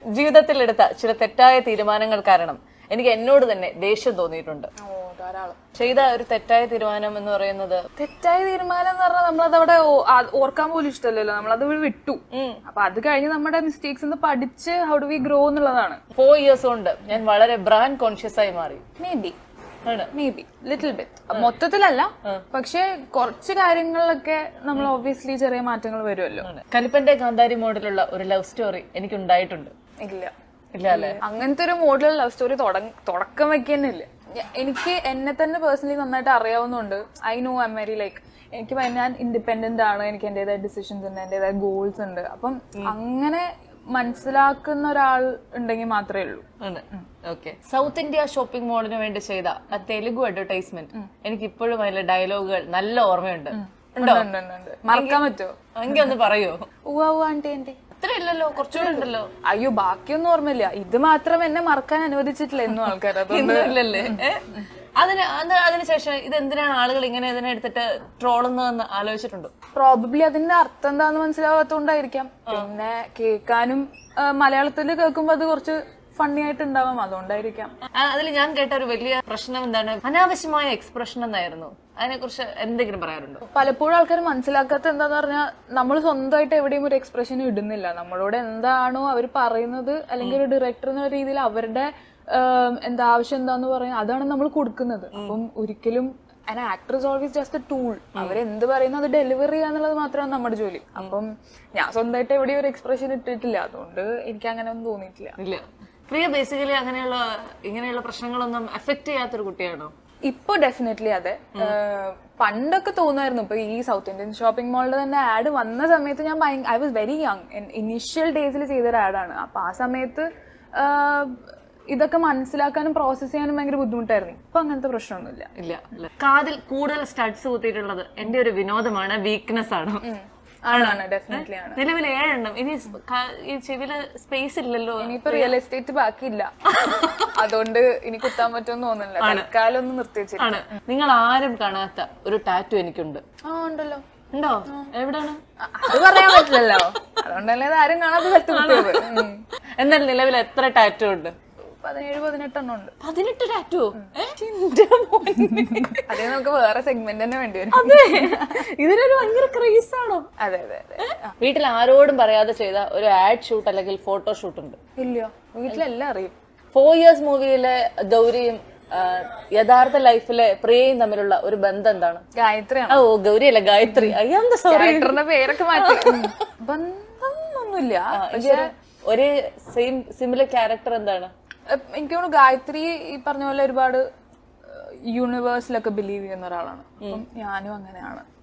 ജീവിതത്തിൽ എടുത്ത ചില തെറ്റായ തീരുമാനങ്ങൾ കാരണം എനിക്ക് എന്നോട് തന്നെ ദേഷ്യം തോന്നിയിട്ടുണ്ട് ഓ ധാരാളം ചെയ്ത ഒരു തെറ്റായ തീരുമാനം എന്ന് പറയുന്നത് തെറ്റായ തീരുമാനം എന്ന് പറഞ്ഞാൽ നമ്മളത് അവിടെ ഓ- ആ- ഓർക്കാൻ പോലും ഇഷ്ടമല്ലല്ലോ നമ്മളത് ഇവിടെ വിട്ടു അപ്പൊ അത് കഴിഞ്ഞ് നമ്മുടെ മിസ്റ്റേക്സ് പഠിച്ച് ഹൗ ഡു വി ഗ്രോ എന്നുള്ളതാണ് ഫോർ ഇയേഴ്സ് കൊണ്ട് ഞാൻ വളരെ ബ്രാൻഡ് കോൺഷ്യസ് ആയി മാറി മേ ബി ആണ് മേ ബി ലിറ്റിൽ ബിറ്റ് മൊത്തത്തിലല്ല പക്ഷെ കുറച്ച് കാര്യങ്ങളിലൊക്കെ നമ്മൾ ഒബ്വിയസ്ലി ചെറിയ മാറ്റങ്ങൾ വരുമല്ലോ ആണ്. കലിപ്പന്റെ കാന്താരി മോഡലുള്ള ഒരു ലവ് സ്റ്റോറി എനിക്കുണ്ടായിട്ടുണ്ട് ഇല്ല ഇല്ല അല്ലേ അങ്ങനത്തെ ഒരു മോഡൽ ലവ് സ്റ്റോറി തുടക്കം വെക്കുന്നില്ല എനിക്ക് എന്നെ തന്നെ പേഴ്സണലി നന്നായിട്ട് അറിയാവുന്നതുകൊണ്ട് I know I very like എനിക്ക് ഭയ- ഞാൻ ഇൻഡിപെൻഡന്റ് ആണ് എനിക്ക് എന്റേതായ ഡിസിഷൻസ് ഉണ്ട് എന്റേതായ ഗോൾസ് ഉണ്ട് അപ്പം അങ്ങനെ മനസ്സിലാക്കുന്ന ഒരാൾ ഉണ്ടെങ്കിൽ മാത്രമേ ഉള്ളൂ ആണ് ഓക്കെ സൗത്ത് ഇന്ത്യ ഷോപ്പിംഗ് മോളിന് വേണ്ടി ചെയ്ത ആ തെലുഗു അഡ്വർടൈസ്മെന്റ് എനിക്ക് ഇപ്പോഴും അതിലെ ഡയലോഗുകൾ നല്ല ഓർമ്മയുണ്ട് ഉണ്ടോ ഉണ്ട്, ഉണ്ട്, ഉണ്ട്. മറക്കാൻ പറ്റുമോ എങ്കിൽ ഒന്ന് പറയോ ഉവ്വ ഉവ്വ ആന്റി ആന്റി അത്ര ഇല്ലല്ലോ കുറച്ചുകൂടെ ഉണ്ടല്ലോ അയ്യോ ബാക്കിയൊന്നും ഓർമ്മയില്ല ഇത് മാത്രം എന്നെ മറക്കാൻ അനുവദിച്ചിട്ടില്ല എന്നും ആൾക്കാർ അതുകൊണ്ട് ഇന്നും ഇല്ലല്ലേ ഏ? അതിന് അത് അതിനുശേഷം ഇത് എന്തിനാണ് ആളുകൾ ഇങ്ങനെ ഇതിനെ എടുത്തിട്ട് ട്രോളുന്നതെന്ന് ആലോചിച്ചിട്ടുണ്ടോ പ്രോബബ്ലി അതിന്റെ അർത്ഥം എന്താന്ന് മനസ്സിലാവാത്തോണ്ടായിരിക്കാം പിന്നെ കേൾക്കാനും മലയാളത്തിൽ കേൾക്കുമ്പോ അത് കുറച്ച് ഫണ്ണി ആയിട്ടുണ്ടാവാം അതുകൊണ്ടായിരിക്കാം അതിൽ ഞാൻ കേട്ട ഒരു വലിയ പ്രശ്നം എന്താണ് അനാവശ്യമായ എക്സ്പ്രഷൻ എന്നായിരുന്നു അതിനെക്കുറിച്ച് എന്തെങ്കിലും പറയാറുണ്ടോ പലപ്പോഴും ആൾക്കാർ മനസ്സിലാക്കാത്ത എന്താന്ന് പറഞ്ഞാൽ നമ്മൾ സ്വന്തമായിട്ട് എവിടെയും ഒരു എക്സ്പ്രഷൻ ഇടുന്നില്ല നമ്മളോട് എന്താണോ അവർ പറയുന്നത് അല്ലെങ്കിൽ ഒരു ഡയറക്ടർ എന്ന രീതിയിൽ അവരുടെ ആം, എന്താ ആവശ്യം എന്താന്ന് പറയുന്നത് അതാണ് നമ്മൾ കൊടുക്കുന്നത് അപ്പം ഒരിക്കലും an actor is always just a tool അവരെന്ത് പറയുന്നു അത് ഡെലിവർ ചെയ്യാന്നുള്ളത് മാത്രമാണ് നമ്മുടെ ജോലി അപ്പം ഞാൻ സ്വന്തമായിട്ട് എവിടെയും ഒരു എക്സ്പ്രഷൻ ഇട്ടിട്ടില്ല അതുകൊണ്ട് എനിക്ക് അങ്ങനെ ഒന്നും തോന്നിയിട്ടില്ല ഇല്ല പ്രിയ ബേസിക്കലി അങ്ങനെയുള്ള ഇങ്ങനെയുള്ള പ്രശ്നങ്ങളൊന്നും എഫക്ട് ചെയ്യാത്തൊരു കുട്ടിയാണോ ഇപ്പൊ ഡെഫിനറ്റ്ലി അതെ ഏഹ് പണ്ടൊക്കെ തോന്നുമായിരുന്നു ഇപ്പൊ ഈ സൗത്ത് ഇന്ത്യൻ ഷോപ്പിംഗ് മോളിൽ തന്നെ ആഡ് വന്ന സമയത്ത് ഞാൻ I was very young initial ഡേയ്സിൽ ചെയ്തൊരു ആഡാണ് അപ്പൊ ആ സമയത്ത് ഏഹ് ഇതൊക്കെ മനസ്സിലാക്കാനും പ്രോസസ് ചെയ്യാനും ഭയങ്കര ബുദ്ധിമുട്ടായിരുന്നു ഇപ്പൊ അങ്ങനത്തെ പ്രശ്നമൊന്നുമില്ല ഇല്ല അല്ല. കാതിൽ കൂടുതൽ സ്റ്റഡ്സ് കുത്തിയിട്ടുള്ളത് എന്റെ ഒരു വിനോദമാണ് വീക്ക്നെസ് ആണ് ആണാണ് ഡെഫിനറ്റ്ലി ആണ് നിലവിൽ ഏഴെണ്ണം ഇനി സ് ക- ഈ ചെവിയില് സ്പേസ് ഇല്ലല്ലോ ഇനിയിപ്പോ റിയൽ എസ്റ്റേറ്റ് ബാക്കിയില്ല അതുകൊണ്ട് ഇനി കുത്താൻ പറ്റുമെന്ന് തോന്നുന്നില്ല തൽക്കാലം ഒന്ന് നിർത്തി വെച്ചിട്ട് ആണ് നിങ്ങൾ ആരും കാണാത്ത ഒരു ടാറ്റു എനിക്കുണ്ട് ആ ഉണ്ടല്ലോ ഉണ്ടോ എവിടാണ് അ- അത് പറയാൻ പറ്റില്ലല്ലോ അതുകൊണ്ടല്ലേ ഇത് ആരും കാണാത്ത സ്ഥലത്ത് കുത്തിയത് ഉം. എന്നാൽ നിലവിൽ എത്ര ടാറ്റു ഉണ്ട് പതിനേഴ് പതിനെട്ടെണ്ണം ഉണ്ട് പതിനെട്ട് ടാറ്റു അതേ നമുക്ക് വേറെ സെഗ്മെന്റ് തന്നെ വേണ്ടി വരും അതെ ഇതിനൊരു ഭയങ്കര ക്രേസ് ആണോ അതെ അതെ അതെ ആ, വീട്ടിൽ ആരോടും പറയാതെ ചെയ്ത ഒരു ആഡ് ഷൂട്ട് അല്ലെങ്കിൽ ഫോട്ടോ ഷൂട്ട് ഉണ്ട് ഇല്ലയോ വീട്ടിലെല്ലാം അറിയും ഫോർ ഇയേഴ്സ് മൂവിയിലെ ഗൗരിയും ആ, യഥാർത്ഥ ലൈഫിലെ പ്രിയയും തമ്മിലുള്ള ഒരു ബന്ധം എന്താണ് ഗായത്രിയാണ് ഓ ഗൗരി അല്ല ഗായത്രി അയ്യോ സോറി ഡയറക്ടറിന്റെ പേരൊക്കെ മാറ്റി ഉം. ബന്ധം ഒന്നുമില്ല പക്ഷെ ഒരേ സെയിം സിമിലർ ക്യാരക്ടർ എന്താണ് എഹ്, എനിക്ക് തോന്നുന്നു ഗായത്രി ഈ പറഞ്ഞ പോലെ ഒരുപാട് യൂണിവേഴ്സിലൊക്കെ ബിലീവ് ചെയ്യുന്ന ഒരാളാണ് അപ്പം ഞാനും അങ്ങനെയാണ്